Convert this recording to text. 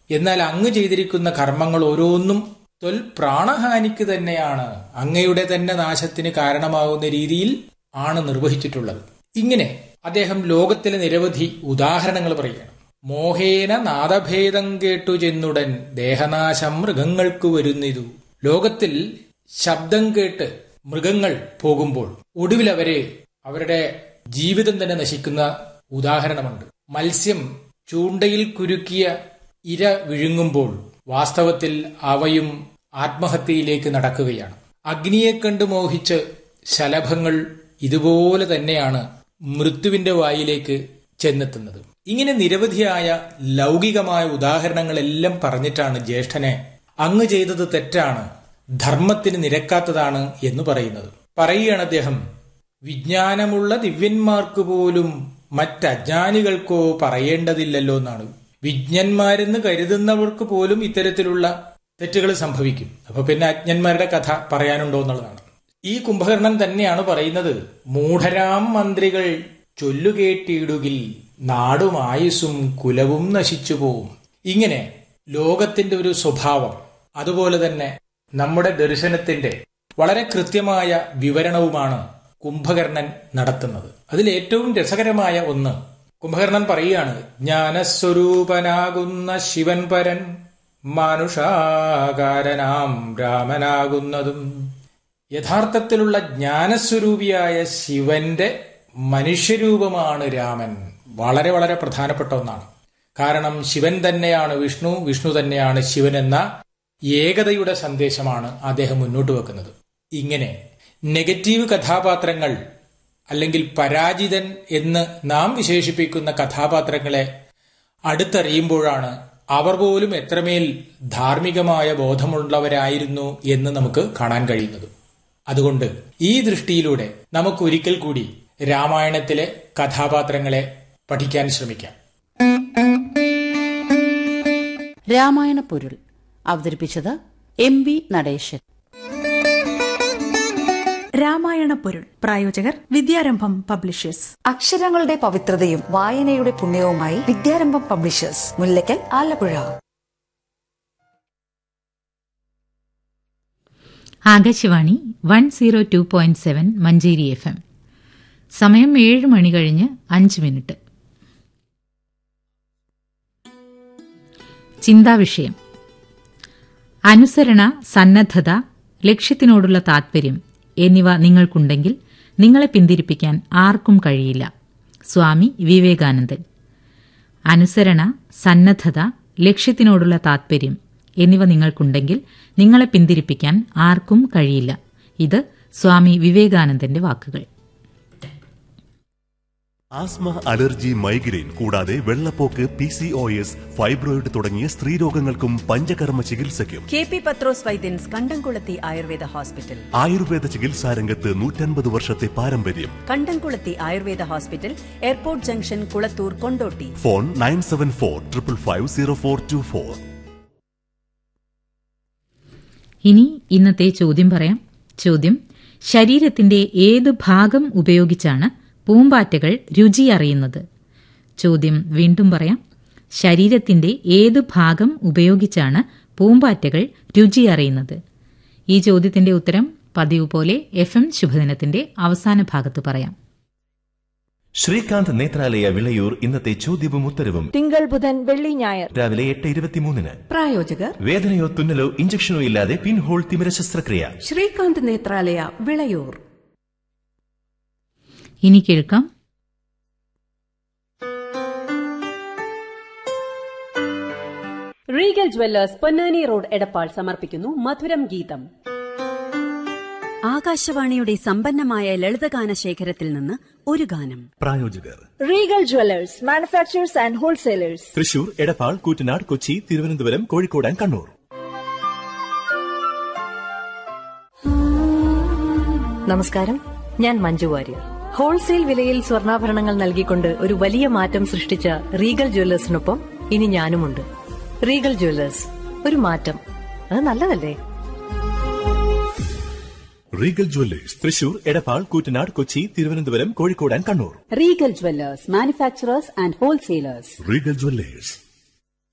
എന്നാൽ അങ്ങ് ചെയ്തിരിക്കുന്ന കർമ്മങ്ങൾ ഓരോന്നും ത്വൽ പ്രാണഹാനിക്ക് തന്നെയാണ് അങ്ങയുടെ തന്നെ നാശത്തിന് കാരണമാകുന്ന രീതിയിൽ ആണ് നിർവഹിച്ചിട്ടുള്ളത് ഇങ്ങനെ അദ്ദേഹം ലോകത്തിലെ നിരവധി ഉദാഹരണങ്ങൾ പറയുകയാണ് മോഹേന നാദഭേദം കേട്ടു ചെന്നുടൻ ദേഹനാശം മൃഗങ്ങൾക്ക് വരുന്നിതു ലോകത്തിൽ ശബ്ദം കേട്ട് മൃഗങ്ങൾ പോകുമ്പോൾ ഒടുവിൽ അവരെ അവരുടെ ജീവിതം തന്നെ നശിക്കുന്ന ഉദാഹരണമുണ്ട് മത്സ്യം ചൂണ്ടയിൽ കുരുക്കിയ ഇര വിഴുങ്ങുമ്പോൾ വാസ്തവത്തിൽ അവയും ആത്മഹത്യയിലേക്ക് നടക്കുകയാണ് അഗ്നിയെ കണ്ട് മോഹിച്ച് ശലഭങ്ങൾ ഇതുപോലെ തന്നെയാണ് മൃത്യുവിന്റെ വായിലേക്ക് ചെന്നെത്തുന്നത് ഇങ്ങനെ നിരവധിയായ ലൗകികമായ ഉദാഹരണങ്ങളെല്ലാം പറഞ്ഞിട്ടാണ് ജ്യേഷ്ഠനെ അങ്ങ് ചെയ്തത് തെറ്റാണ് ധർമ്മത്തിന് നിരക്കാത്തതാണ് എന്ന് പറയുന്നത് പറയുകയാണ് അദ്ദേഹം വിജ്ഞാനമുള്ള ദിവ്യന്മാർക്ക് പോലും മറ്റജ്ഞാനികൾക്കോ പറയേണ്ടതില്ലല്ലോ എന്നാണ് വിജ്ഞന്മാരെന്ന് കരുതുന്നവർക്ക് പോലും ഇത്തരത്തിലുള്ള തെറ്റുകൾ സംഭവിക്കും അപ്പൊ പിന്നെ അജ്ഞന്മാരുടെ കഥ പറയാനുണ്ടോ എന്നുള്ളതാണ് ഈ കുംഭകർണൻ തന്നെയാണ് പറയുന്നത് മൂഢരാം മന്ത്രികൾ ചൊല്ലുകേട്ടിയിടുകിൽ നാടും ആയുസ്സും കുലവും നശിച്ചു പോവും ഇങ്ങനെ ലോകത്തിന്റെ ഒരു സ്വഭാവം അതുപോലെ തന്നെ നമ്മുടെ ദർശനത്തിന്റെ വളരെ കൃത്യമായ വിവരണവുമാണ് കുംഭകർണൻ നടത്തുന്നത് അതിൽ ഏറ്റവും രസകരമായ ഒന്ന് കുംഭകർണൻ പറയുകയാണ് ജ്ഞാനസ്വരൂപനാകുന്ന ശിവൻ പരൻ മാനുഷാകാരനാം രാമനാകുന്നതും യഥാർത്ഥത്തിലുള്ള ജ്ഞാനസ്വരൂപിയായ ശിവന്റെ മനുഷ്യരൂപമാണ് രാമൻ വളരെ വളരെ പ്രധാനപ്പെട്ട ഒന്നാണ് കാരണം ശിവൻ തന്നെയാണ് വിഷ്ണു വിഷ്ണു തന്നെയാണ് ശിവൻ എന്ന ഏകതയുടെ സന്ദേശമാണ് അദ്ദേഹം മുന്നോട്ട് വെക്കുന്നത് ഇങ്ങനെ നെഗറ്റീവ് കഥാപാത്രങ്ങൾ അല്ലെങ്കിൽ പരാജിതൻ എന്ന് നാം വിശേഷിപ്പിക്കുന്ന കഥാപാത്രങ്ങളെ അടുത്തറിയുമ്പോഴാണ് അവർ പോലും എത്രമേൽ ധാർമ്മികമായ ബോധമുള്ളവരായിരുന്നു എന്ന് നമുക്ക് കാണാൻ കഴിയുന്നത് അതുകൊണ്ട് ഈ ദൃഷ്ടിയിലൂടെ നമുക്ക് ഒരിക്കൽ കൂടി രാമായണത്തിലെ കഥാപാത്രങ്ങളെ പഠിക്കാൻ ശ്രമിക്കാം രാമായണ പൊരുൾ അവതരിപ്പിച്ചത് എം വി നടേശൻ രാമായണ പൊരുൾ പ്രായോജകർ വിദ്യാരംഭം പബ്ലിഷേഴ്സ് അക്ഷരങ്ങളുടെ പവിത്രതയും വായനയുടെ പുണ്യവുമായി Vidyarambham publishers Mullakkal Alappuzha Akashvani one zero two point seven Manjeri F M സമയം ഏഴ് മണി കഴിഞ്ഞ് അഞ്ച് മിനിറ്റ് ചിന്താവിഷയം അനുസരണ സന്നദ്ധത ലക്ഷ്യത്തിനോടുള്ള താത്പര്യം എന്നിവ നിങ്ങൾക്കുണ്ടെങ്കിൽ നിങ്ങളെ പിന്തിരിപ്പിക്കാൻ ആർക്കും കഴിയില്ല സ്വാമി വിവേകാനന്ദൻ അനുസരണ സന്നദ്ധത ലക്ഷ്യത്തിനോടുള്ള താത്പര്യം എന്നിവ നിങ്ങൾക്കുണ്ടെങ്കിൽ നിങ്ങളെ പിന്തിരിപ്പിക്കാൻ ആർക്കും കഴിയില്ല ഇത് സ്വാമി വിവേകാനന്ദന്റെ വാക്കുകൾ ആസ്മ അലർജി മൈഗ്രെയിൻ കൂടാതെ വെള്ളപ്പോക്ക് P C O S fibroid തുടങ്ങിയ സ്ത്രീരോഗങ്ങൾക്കും പഞ്ചകർമ്മ ചികിത്സയ്ക്കും കെ പി പത്രോസ് വൈദ്യൻസ് കണ്ടംകുളത്തി ആയുർവേദ ഹോസ്പിറ്റൽ ആയുർവേദ ചികിത്സാ രംഗത്ത് നൂറ്റൻപത് വർഷത്തെ പാരമ്പര്യം Kandamkulathy Ayurveda hospital airport junction Kulathur Kondotty phone nine seven four triple five zero four two four ഇനി ഇന്നത്തെ ചോദ്യം പറയാം ചോദ്യം ശരീരത്തിന്റെ ഏത് ഭാഗം ഉപയോഗിച്ചാണ് പൂമ്പാറ്റകൾ രുചി അറിയുന്നത് ചോദ്യം വീണ്ടും പറയാം ശരീരത്തിന്റെ ഏത് ഭാഗം ഉപയോഗിച്ചാണ് പൂമ്പാറ്റകൾ രുചി അറിയുന്നത് ഈ ചോദ്യത്തിന്റെ ഉത്തരം പതിവ് പോലെ എഫ് എം ശുഭദിനത്തിന്റെ അവസാന ഭാഗത്ത് പറയാം ശ്രീകാന്ത് നേത്രാലയ വിളയൂർ ഇന്നത്തെ ചോദ്യവും ഉത്തരവും തിങ്കൾ ബുധൻ വെള്ളി ഞായർ രാവിലെ എട്ട് ഇരുപത്തിമൂന്നിന് പ്രായോജകർ വേദനയോ തുന്നലോ ഇഞ്ചക്ഷനോ ഇല്ലാതെ പിൻഹോൾ തിമിര ശസ്ത്രക്രിയ ശ്രീകാന്ത് നേത്രാലയ വിളയൂർ ഇനി കേൾക്കാം Regal jewellers Ponnani road Edappal സമർപ്പിക്കുന്നു മധുരം ഗീതം ആകാശവാണിയുടെ സമ്പന്നമായ ലളിതഗാന ശേഖരത്തിൽ നിന്ന് ഒരു ഗാനം പ്രായോജകർ Regal jewellers manufacturers and wholesalers Thrissur Edappal Koottanad Kochi Thiruvananthapuram Kozhikode and Kannur നമസ്കാരം ഞാൻ മഞ്ജു വാര്യർ ഹോൾസെയിൽ വിലയിൽ സ്വർണ്ണാഭരണങ്ങൾ നൽകിക്കൊണ്ട് ഒരു വലിയ മാറ്റം സൃഷ്ടിച്ച റീഗൽ ജ്വല്ലേഴ്സിനൊപ്പം ഇനി ഞാനുമുണ്ട് റീഗൽ ജ്വല്ലേഴ്സ് ഒരു മാറ്റം അത് നല്ലതല്ലേ Regal jewellers Thrissur Edappal Koottanad Kochi Thiruvananthapuram Kozhikode and Kannur Regal jewellers manufacturers and wholesalers Regal Jewellers